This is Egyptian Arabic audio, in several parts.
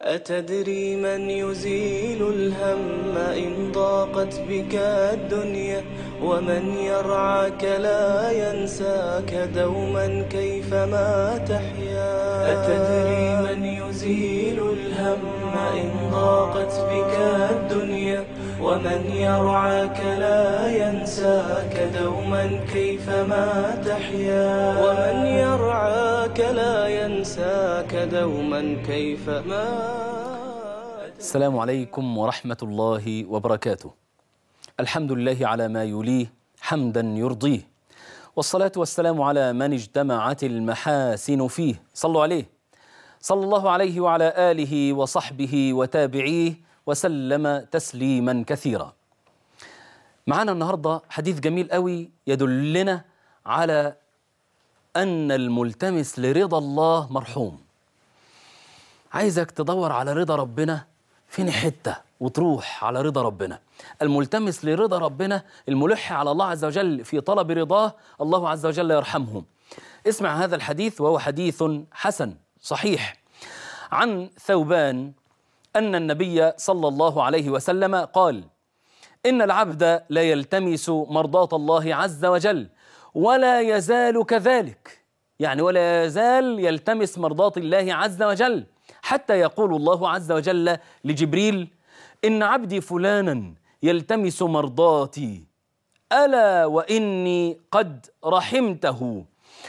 أتدري من يزيل الهم إن ضاقت بك الدنيا ومن يرعاك لا ينساك دوما كيفما تحيا أتدري من يزيل الهم إن ضاقت بك الدنيا ومن يرعاك لا ينساك دوما كيفما تحيا ومن يرعاك لا ينساك دوما كيفما السلام عليكم ورحمة الله وبركاته. الحمد لله على ما يليه حمدا يرضيه. والصلاة والسلام على من اجتمعت المحاسن فيه، صلوا عليه. صلى الله عليه وعلى آله وصحبه وتابعيه وسلم تسليما كثيرا. معانا النهارده حديث جميل قوي يدلنا على أن الملتمس لرضا الله مرحوم. عايزك تدور على رضا ربنا فين حته وتروح على رضا ربنا الملتمس لرضا ربنا الملح على الله عز وجل في طلب رضاه الله عز وجل يرحمه اسمع هذا الحديث وهو حديث حسن صحيح عن ثوبان ان النبي صلى الله عليه وسلم قال ان العبد لا يلتمس مرضاه الله عز وجل ولا يزال كذلك يعني ولا يزال يلتمس مرضاه الله عز وجل حتى يقول الله عز وجل لجبريل ان عبدي فلانا يلتمس مرضاتي الا واني قد رحمته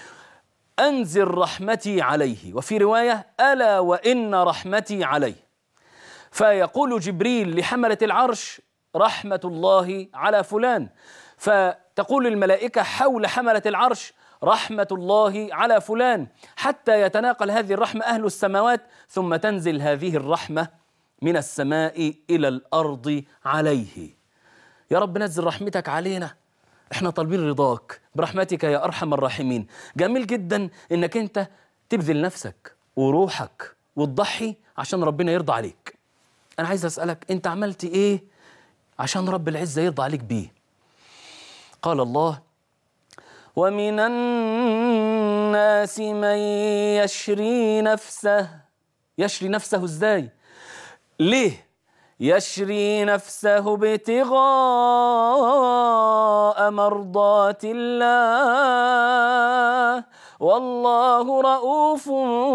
انزل رحمتي عليه وفي روايه الا وان رحمتي عليه فيقول جبريل لحمله العرش رحمه الله على فلان فتقول الملائكه حول حمله العرش رحمة الله على فلان حتى يتناقل هذه الرحمة أهل السماوات ثم تنزل هذه الرحمة من السماء إلى الأرض عليه يا رب نزل رحمتك علينا احنا طالبين رضاك برحمتك يا أرحم الراحمين جميل جدا انك انت تبذل نفسك وروحك وتضحي عشان ربنا يرضى عليك انا عايز اسألك انت عملت ايه عشان رب العزة يرضى عليك بيه قال الله ومن الناس من يشري نفسه يشري نفسه ازاي ليه يشري نفسه ابتغاء مرضات الله والله رؤوف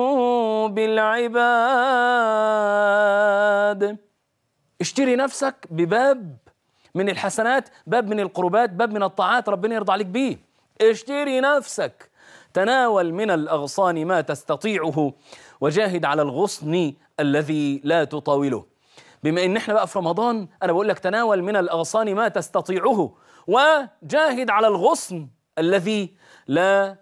بالعباد اشتري نفسك بباب من الحسنات باب من القربات باب من الطاعات ربنا يرضى عليك بيه اشتري نفسك تناول من الأغصان ما تستطيعه وجاهد على الغصن الذي لا تطاوله بما ان احنا بقى في رمضان انا بقول لك تناول من الاغصان ما تستطيعه وجاهد على الغصن الذي لا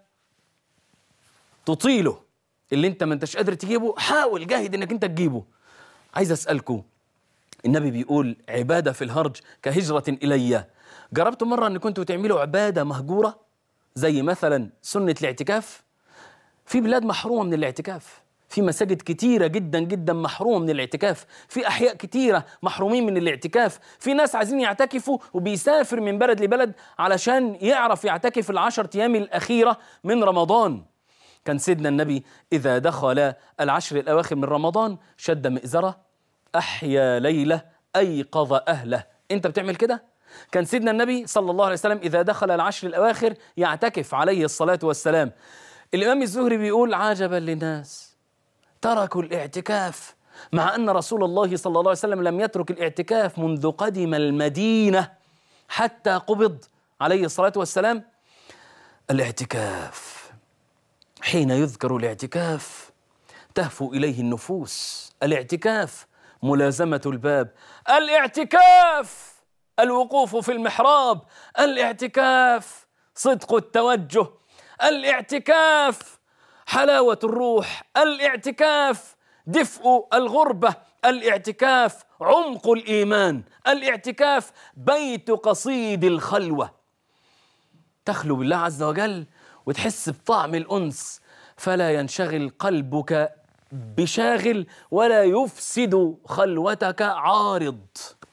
تطيله اللي انت ما انتش قادر تجيبه حاول جاهد انك انت تجيبه عايز اسالكم النبي بيقول عباده في الهرج كهجره الي جربتوا مره ان كنتوا تعملوا عباده مهجوره زي مثلا سنة الاعتكاف في بلاد محرومة من الاعتكاف في مساجد كتيرة جدا جدا محرومة من الاعتكاف في أحياء كتيرة محرومين من الاعتكاف في ناس عايزين يعتكفوا وبيسافر من بلد لبلد علشان يعرف يعتكف العشر أيام الأخيرة من رمضان كان سيدنا النبي إذا دخل العشر الأواخر من رمضان شد مئزرة أحيا ليلة أيقظ أهله أنت بتعمل كده؟ كان سيدنا النبي صلى الله عليه وسلم إذا دخل العشر الأواخر يعتكف عليه الصلاة والسلام الإمام الزهري بيقول عجبا للناس تركوا الاعتكاف مع أن رسول الله صلى الله عليه وسلم لم يترك الاعتكاف منذ قدم المدينة حتى قبض عليه الصلاة والسلام الاعتكاف حين يذكر الاعتكاف تهفو إليه النفوس الاعتكاف ملازمة الباب الاعتكاف الوقوف في المحراب الاعتكاف صدق التوجه الاعتكاف حلاوه الروح الاعتكاف دفء الغربه الاعتكاف عمق الايمان الاعتكاف بيت قصيد الخلوه تخلو بالله عز وجل وتحس بطعم الانس فلا ينشغل قلبك بشاغل ولا يفسد خلوتك عارض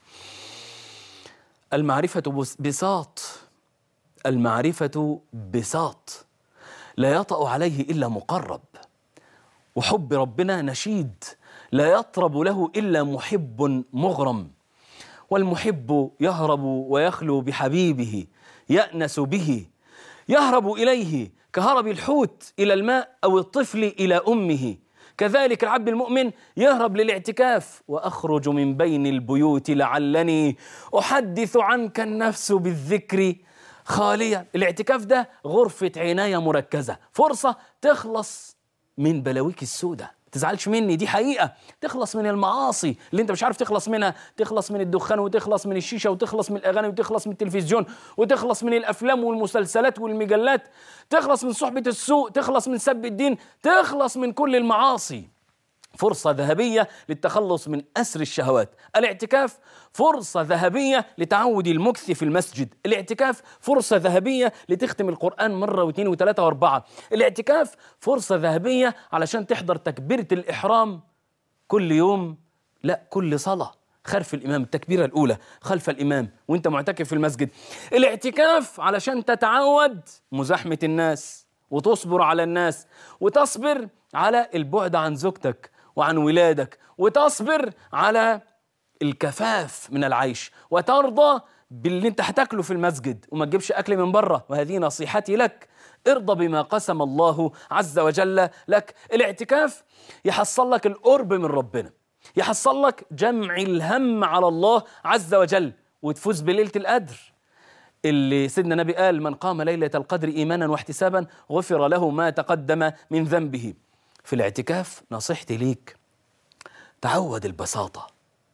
المعرفة بس- بساط المعرفة بساط لا يطأ عليه إلا مقرب وحب ربنا نشيد لا يطرب له إلا محب مغرم والمحب يهرب ويخلو بحبيبه يأنس به يهرب إليه كهرب الحوت إلى الماء أو الطفل إلى أمه كذلك العبد المؤمن يهرب للاعتكاف واخرج من بين البيوت لعلني احدث عنك النفس بالذكر خاليا الاعتكاف ده غرفه عنايه مركزه فرصه تخلص من بلاويك السوداء تزعلش مني دي حقيقة تخلص من المعاصي اللي انت مش عارف تخلص منها تخلص من الدخان وتخلص من الشيشة وتخلص من الأغاني وتخلص من التلفزيون وتخلص من الأفلام والمسلسلات والمجلات تخلص من صحبة السوء تخلص من سب الدين تخلص من كل المعاصي فرصة ذهبية للتخلص من أسر الشهوات الاعتكاف فرصة ذهبية لتعود المكث في المسجد الاعتكاف فرصة ذهبية لتختم القرآن مرة واثنين وثلاثة واربعة الاعتكاف فرصة ذهبية علشان تحضر تكبيرة الإحرام كل يوم لا كل صلاة خلف الإمام التكبيرة الأولى خلف الإمام وانت معتكف في المسجد الاعتكاف علشان تتعود مزاحمة الناس وتصبر على الناس وتصبر على البعد عن زوجتك وعن ولادك وتصبر على الكفاف من العيش وترضى باللي انت هتاكله في المسجد وما تجيبش اكل من بره وهذه نصيحتي لك ارضى بما قسم الله عز وجل لك الاعتكاف يحصل لك القرب من ربنا يحصل لك جمع الهم على الله عز وجل وتفوز بليله القدر اللي سيدنا النبي قال من قام ليله القدر ايمانا واحتسابا غفر له ما تقدم من ذنبه في الاعتكاف نصيحتي ليك تعود البساطة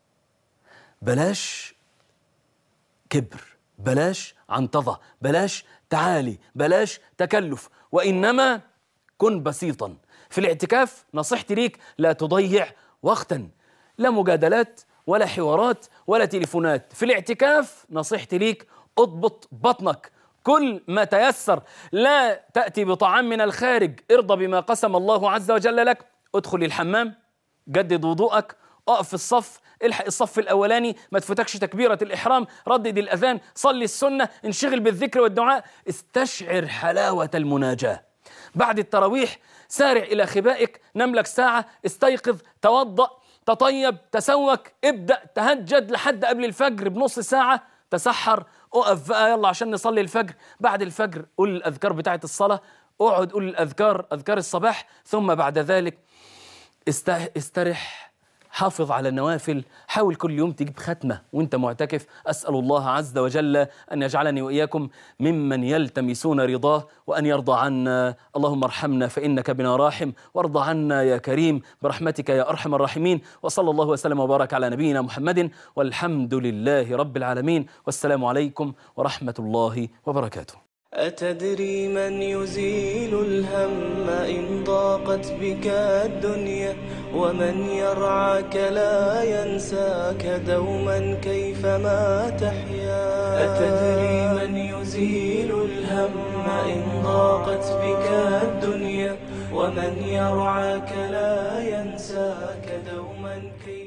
بلاش كبر بلاش عنطزة بلاش تعالي بلاش تكلف وإنما كن بسيطا في الاعتكاف نصيحتي ليك لا تضيع وقتا لا مجادلات ولا حوارات ولا تليفونات في الاعتكاف نصيحتي ليك اضبط بطنك كل ما تيسر لا تأتي بطعام من الخارج ارضى بما قسم الله عز وجل لك ادخل الحمام جدد وضوءك اقف في الصف الحق الصف الاولاني ما تفوتكش تكبيره الاحرام ردد الاذان صلي السنه انشغل بالذكر والدعاء استشعر حلاوه المناجاه بعد التراويح سارع الى خبائك نم لك ساعه استيقظ توضأ تطيب تسوك ابدأ تهجد لحد قبل الفجر بنص ساعة تسحر اقف بقى يلا عشان نصلي الفجر بعد الفجر قول الأذكار بتاعة الصلاة اقعد قول الأذكار أذكار الصباح ثم بعد ذلك استرح حافظ على النوافل حاول كل يوم تجيب ختمة وانت معتكف أسأل الله عز وجل أن يجعلني وإياكم ممن يلتمسون رضاه وأن يرضى عنا اللهم ارحمنا فإنك بنا راحم وارضى عنا يا كريم برحمتك يا أرحم الراحمين وصلى الله وسلم وبارك على نبينا محمد والحمد لله رب العالمين والسلام عليكم ورحمة الله وبركاته أتدري من يزيل الهم إن ضاقت بك الدنيا ومن يرعاك لا ينساك دوما كيفما تحيا أتدري من يزيل الهم إن ضاقت بك الدنيا ومن يرعاك لا ينساك دوما كيفما